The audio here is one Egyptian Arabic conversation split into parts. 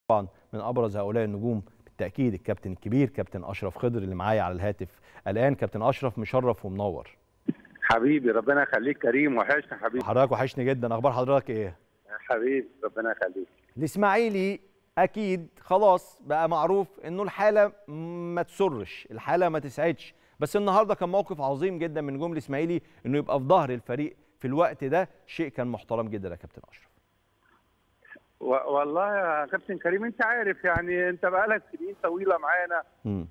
طبعا من ابرز هؤلاء النجوم بالتاكيد الكابتن الكبير كابتن اشرف خضر اللي معايا على الهاتف الان كابتن اشرف مشرف ومنور حبيبي ربنا يخليك كريم وحشني حبيبي حضرتك وحشني جدا اخبار حضرتك ايه حبيبي ربنا يخليك الاسماعيلي اكيد خلاص بقى معروف انه الحاله ما تسرش الحاله ما تسعدش بس النهارده كان موقف عظيم جدا من نجوم الاسماعيلي انه يبقى في ظهر الفريق في الوقت ده شيء كان محترم جدا يا كابتن اشرف و... والله يا كابتن كريم انت عارف يعني انت بقالك سنين طويله معانا مم.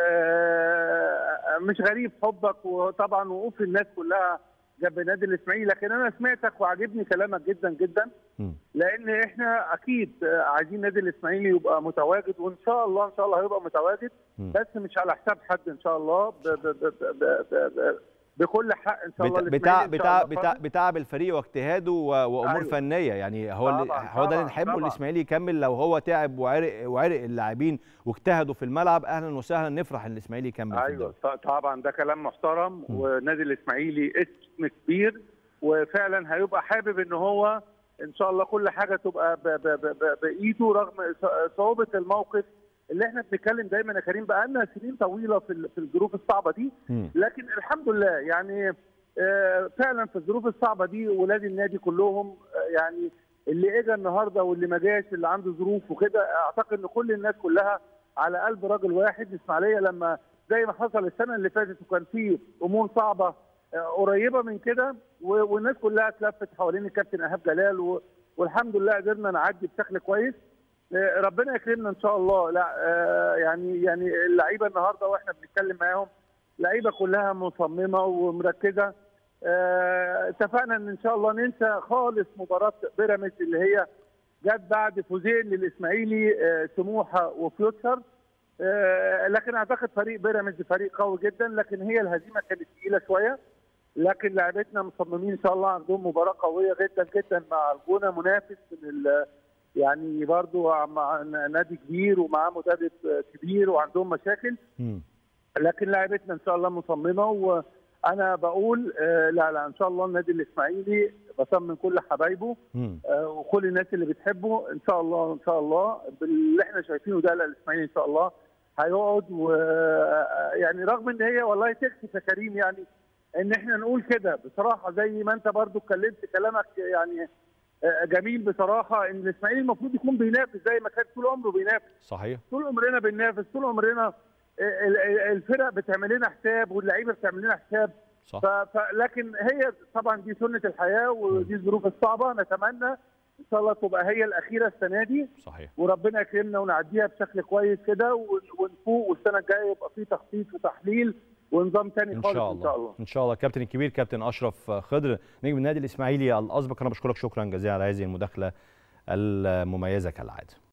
ومش غريب حبك وطبعا وقوف الناس كلها جنب النادي الاسماعيلي لكن انا سمعتك وعجبني كلامك جدا جدا مم. لان احنا اكيد عايزين النادي الاسماعيلي يبقى متواجد وان شاء الله ان شاء الله هيبقى متواجد مم. بس مش على حساب حد ان شاء الله ب... ب... ب... ب... ب... ب... بكل حق ان شاء الله بتاع الإسماعيلي إن شاء بتاع الله بتاع قادم. بتاعب الفريق واجتهاده و- وامور أيوة. فنيه يعني هو اللي طبعاً، هو ده اللي طبعاً، نحبه طبعاً. الاسماعيلي يكمل لو هو تعب وعرق وعرق اللاعبين واجتهدوا في الملعب اهلا وسهلا نفرح ان الاسماعيلي يكمل في ايوه الدوري ط- طبعا ده كلام محترم م. والنادي الاسماعيلي اسم كبير وفعلا هيبقى حابب ان هو ان شاء الله كل حاجه تبقى ب ب ب ب بايده رغم ص- صعوبه الموقف اللي احنا بنتكلم دايما يا كريم بقالنا سنين طويله في ال- في الظروف الصعبه دي مم. لكن الحمد لله يعني آه، فعلا في الظروف الصعبه دي ولاد النادي كلهم آه، يعني اللي اجى النهارده واللي ما جاش اللي عنده ظروف وكده اعتقد ان كل الناس كلها على قلب راجل واحد الاسماعيليه لما زي ما حصل السنه اللي فاتت وكان في امور صعبه آه، قريبه من كده و- والناس كلها اتلفت حوالين الكابتن ايهاب جلال و- والحمد لله قدرنا نعدي بشكل كويس آه، ربنا يكرمنا ان شاء الله لا آه، يعني يعني اللعيبه النهارده واحنا بنتكلم معاهم لعيبه كلها مصممه ومركزه آه، اتفقنا ان ان شاء الله ننسى خالص مباراه بيراميدز اللي هي جت بعد فوزين للاسماعيلي آه، سموحه وفيوتشر آه، لكن اعتقد فريق بيراميدز فريق قوي جدا لكن هي الهزيمه كانت تقيله شويه لكن لعيبتنا مصممين ان شاء الله عندهم مباراه قويه جدا جدا مع الجونه منافس من ال- يعني برضو مع نادي كبير ومعاه مدرب كبير وعندهم مشاكل مم. لكن لعيبتنا ان شاء الله مصممه وانا بقول آه، لا لا ان شاء الله النادي الاسماعيلي بطمن كل حبايبه مم. آه، وكل الناس اللي بتحبه ان شاء الله ان شاء الله باللي احنا شايفينه ده لا الاسماعيلي ان شاء الله هيقعد و آه، يعني رغم ان هي والله تكفي يا كريم يعني ان احنا نقول كده بصراحه زي ما انت برضو اتكلمت كلامك يعني آه، جميل بصراحه ان الاسماعيلي المفروض يكون بينافس زي ما كان طول عمره بينافس صحيح طول عمرنا بننافس طول عمرنا ال- ال- الفرق بتعمل لنا حساب واللعيبه بتعمل لنا حساب صح ف... ف... لكن هي طبعا دي سنه الحياه ودي الظروف الصعبه نتمنى ان شاء الله تبقى هي الاخيره السنه دي صحيح وربنا يكرمنا ونعديها بشكل كويس كده ون- ونفوق والسنه الجايه يبقى في تخطيط وتحليل ونظام تاني ان خالص شاء ان شاء الله الله ان شاء الله الكابتن الكبير كابتن اشرف خضر نجم النادي الاسماعيلي الاسبق انا بشكرك شكرا جزيلا على هذه المداخله المميزه كالعاده